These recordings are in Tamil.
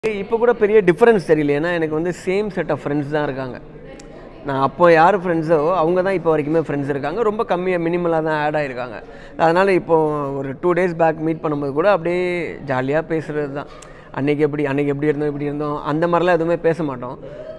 இப்போ கூட பெரிய டிஃப்ரென்ஸ் தெரியல ஏன்னா எனக்கு வந்து சேம் செட் ஆஃப் ஃப்ரெண்ட்ஸ் தான் இருக்காங்க நான் அப்போ யார் ஃப்ரெண்ட்ஸோ அவங்க தான் இப்போ வரைக்குமே ஃப்ரெண்ட்ஸ் இருக்காங்க ரொம்ப கம்மியாக மினிமலாக தான் ஆட் ஆகிருக்காங்க அதனால் இப்போ ஒரு டூ டேஸ் பேக் மீட் பண்ணும்போது கூட அப்படியே ஜாலியாக பேசுகிறது தான் அன்றைக்கி எப்படி அன்றைக்கி எப்படி இருந்தோம் இப்படி இருந்தோம் அந்த மாதிரிலாம் எதுவுமே பேச மாட்டோம்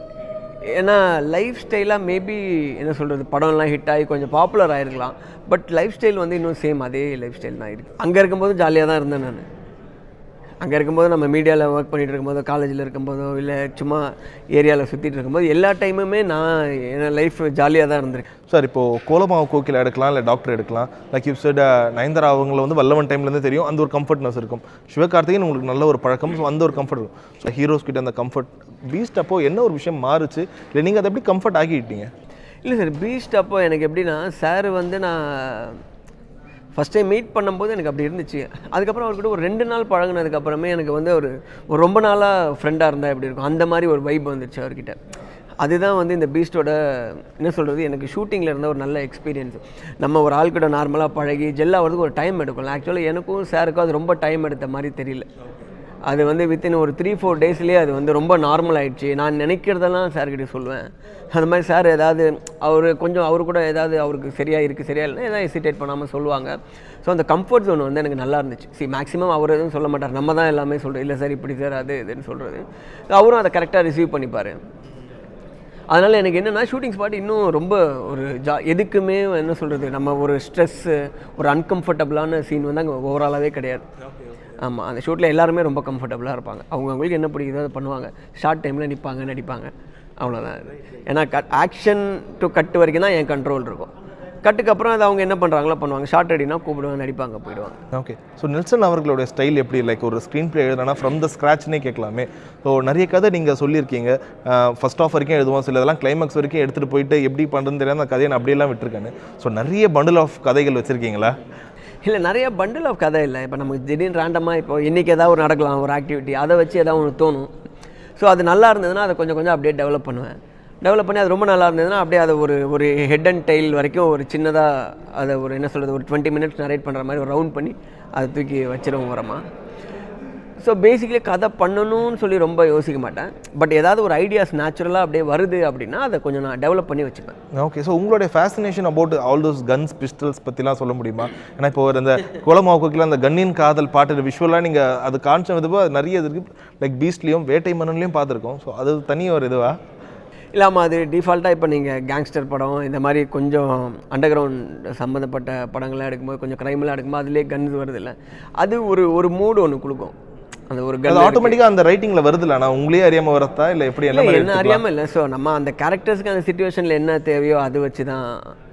ஏன்னா லைஃப் ஸ்டைலாக மேபி என்ன சொல்கிறது படம்லாம் ஹிட் ஆகி கொஞ்சம் பாப்புலர் ஆகிருக்கலாம் பட் லைஃப் ஸ்டைல் வந்து இன்னும் சேம் அதே லைஃப் ஸ்டைல் தான் இருக்குது அங்கே இருக்கும்போது ஜாலியாக தான் இருந்தேன் நான் அங்கே இருக்கும்போது நம்ம மீடியாவில் ஒர்க் பண்ணிகிட்டு இருக்கும்போதோ காலேஜில் இருக்கும்போதோ இல்லை சும்மா ஏரியாவில் சுற்றிட்டு இருக்கும்போது எல்லா டைமுமே நான் என் லைஃப் ஜாலியாக தான் இருந்திருக்கேன் சார் இப்போ கோலமாவு கோக்கில் எடுக்கலாம் இல்லை டாக்டர் எடுக்கலாம் லைக் யூ செட் நயன்தாரா அவங்கள வந்து வல்லவன் டைம்லேருந்து தெரியும் அந்த ஒரு கம்ஃபர்ட்னஸ் இருக்கும் சிவகார்த்திகேயன் உங்களுக்கு நல்ல ஒரு பழக்கம் ஸோ அந்த ஒரு கம்ஃபர்ட் இருக்கும் ஸோ ஹீரோஸ் கிட்ட அந்த கம்ஃபர்ட் பீஸ்ட் அப்போ என்ன ஒரு விஷயம் மாறுச்சு இல்லை நீங்கள் அதை எப்படி கம்ஃபர்ட் ஆக்கிட்டீங்க இல்லை சார் பீஸ்ட் அப்போ எனக்கு எப்படின்னா சார் வந்து நான் ஃபஸ்ட் டைம் மீட் பண்ணும்போது எனக்கு அப்படி இருந்துச்சு அதுக்கப்புறம் அவர்கிட்ட ஒரு ரெண்டு நாள் பழகுனதுக்கப்புறமே எனக்கு வந்து ஒரு ஒரு ரொம்ப நாளாக ஃப்ரெண்டாக இருந்தால் எப்படி இருக்கும் அந்த மாதிரி ஒரு வைப் வந்துருச்சு அவர்கிட்ட அதுதான் வந்து இந்த பீஸ்டோட என்ன சொல்கிறது எனக்கு ஷூட்டிங்கில் இருந்த ஒரு நல்ல எக்ஸ்பீரியன்ஸ் நம்ம ஒரு ஆள் கூட நார்மலாக பழகி ஜெல் ஆகிறதுக்கு ஒரு டைம் எடுக்கும் ஆக்சுவலாக எனக்கும் சாருக்கும் அது ரொம்ப டைம் எடுத்த மாதிரி தெரியல அது வந்து வித்தின் ஒரு த்ரீ ஃபோர் டேஸ்லேயே அது வந்து ரொம்ப நார்மல் ஆயிடுச்சு நான் நினைக்கிறதெல்லாம் சார்கிட்ட சொல்லுவேன் அந்த மாதிரி சார் ஏதாவது அவர் கொஞ்சம் அவர் கூட ஏதாவது அவருக்கு சரியாக இருக்குது சரியா இல்லைன்னா ஏதாவது ஹெசிடேட் பண்ணாமல் சொல்லுவாங்க ஸோ அந்த கம்ஃபர்ட் ஜோன் வந்து எனக்கு நல்லா இருந்துச்சு சி மேக்ஸிமம் அவர் எதுவும் சொல்ல மாட்டார் நம்ம தான் எல்லாமே சொல்கிறோம் இல்லை சார் இப்படி சார் அது இதுன்னு சொல்கிறது அவரும் அதை கரெக்டாக ரிசீவ் பண்ணிப்பார் அதனால் எனக்கு என்னென்னா ஷூட்டிங் ஸ்பாட் இன்னும் ரொம்ப ஒரு ஜா எதுக்குமே என்ன சொல்கிறது நம்ம ஒரு ஸ்ட்ரெஸ்ஸு ஒரு அன்கம்ஃபர்டபுளான சீன் வந்து அங்கே ஓவராலாகவே கிடையாது ஆமாம் அந்த ஷூட்டில் எல்லாருமே ரொம்ப கம்ஃபர்டபுளாக இருப்பாங்க அவங்கவுங்களுக்கு என்ன பிடிக்குதோ அதை பண்ணுவாங்க ஷார்ட் டைமில் நிற்பாங்க நடிப்பாங்க அவ்வளோதான் இது ஏன்னா கட் ஆக்ஷன் டு கட் வரைக்கும் தான் என் கண்ட்ரோல் இருக்கும் கட்டுக்கு அப்புறம் அது அவங்க என்ன பண்ணுறாங்களோ பண்ணுவாங்க ஷார்ட் அடினா கூப்பிடுவாங்க நடிப்பாங்க போயிடுவாங்க ஓகே ஸோ நெல்சன் அவர்களுடைய ஸ்டைல் எப்படி லைக் ஒரு ஸ்க்ரீன் ப்ளே எழுதுனா ஃப்ரம் த ஸ்க்ராட்ச்னே கேட்கலாமே ஸோ நிறைய கதை நீங்கள் சொல்லியிருக்கீங்க ஃபர்ஸ்ட் ஆஃப் வரைக்கும் எழுதுவோம் சில இதெல்லாம் கிளைமேக்ஸ் வரைக்கும் எடுத்துகிட்டு போயிட்டு எப்படி பண்ணுறதுன்னு தெரியாத அந்த கதையை நான் அப்படியெல்லாம் விட்டுருக்கேன் ஸோ நிறைய பண்டில் ஆஃப் கதைகள் வச்சுருக்கீங்களா இல்லை நிறைய பண்டில் ஆஃப் கதை இல்லை இப்போ நமக்கு திடீர்னு ரேண்டமாக இப்போ இன்றைக்கி ஏதாவது ஒரு நடக்கலாம் ஒரு ஆக்டிவிட்டி அதை வச்சு ஏதாவது ஒன்று தோணும் ஸோ அது நல்லா இருந்ததுன்னா அதை கொஞ்சம் கொஞ்சம் அப்படியே டெவலப் பண்ணுவேன் டெவலப் பண்ணி அது ரொம்ப நல்லா இருந்ததுன்னா அப்படியே அதை ஒரு ஒரு ஹெட் அண்ட் டெய்ல் வரைக்கும் ஒரு சின்னதாக அதை ஒரு என்ன சொல்கிறது ஒரு டுவெண்ட்டி மினிட்ஸ் நரேட் பண்ணுற மாதிரி ஒரு ரவுண்ட் பண்ணி அதை தூக்கி வச்சிருவோம் வரமா ஸோ பேசிக்கலி கதை பண்ணணும்னு சொல்லி ரொம்ப யோசிக்க மாட்டேன் பட் ஏதாவது ஒரு ஐடியாஸ் நேச்சுரலாக அப்படியே வருது அப்படின்னா அதை கொஞ்சம் நான் டெவலப் பண்ணி வச்சுப்பேன் ஓகே ஸோ உங்களுடைய fascination about all those guns pistols பற்றிலாம் சொல்ல முடியுமா ஏன்னா இப்போ ஒரு அந்த குளமாவுக்கில் அந்த கன்னின் காதல் பாட்டு விஷுவலாக நீங்கள் அது காமிச்ச விதப்போ அது நிறைய இது இருக்குது லைக் பீஸ்ட்லேயும் வேட்டை மன்னன்லையும் பார்த்துருக்கோம் ஸோ அது தனி ஒரு இதுவா இல்லாமல் அது டிஃபால்ட்டாக இப்போ நீங்கள் கேங்ஸ்டர் படம் இந்த மாதிரி கொஞ்சம் அண்டர் கிரவுண்ட் சம்மந்தப்பட்ட படங்கள்லாம் எடுக்கும்போது கொஞ்சம் க்ரைம்லாம் எடுக்கும்போது அதுலேயே கன்ஸ் வருது இல்லை அது ஒரு ஒரு மூடு ஒன்று கொடுக்கும் அந்த ஒரு அது கன் ஆட்டோமேட்டிக்காக அந்த ரைட்டிங்கில் வருதுல்ல நான் உங்களே அறியாமல் வரத்தா இல்லை எப்படி என்ன இல்லை மாதிரி என்ன அறியாமல் இல்லை ஸோ நம்ம அந்த கேரக்டர்ஸ்க்கு அந்த சுச்சுவேஷனில் என்ன தேவையோ அது வச்சு தான்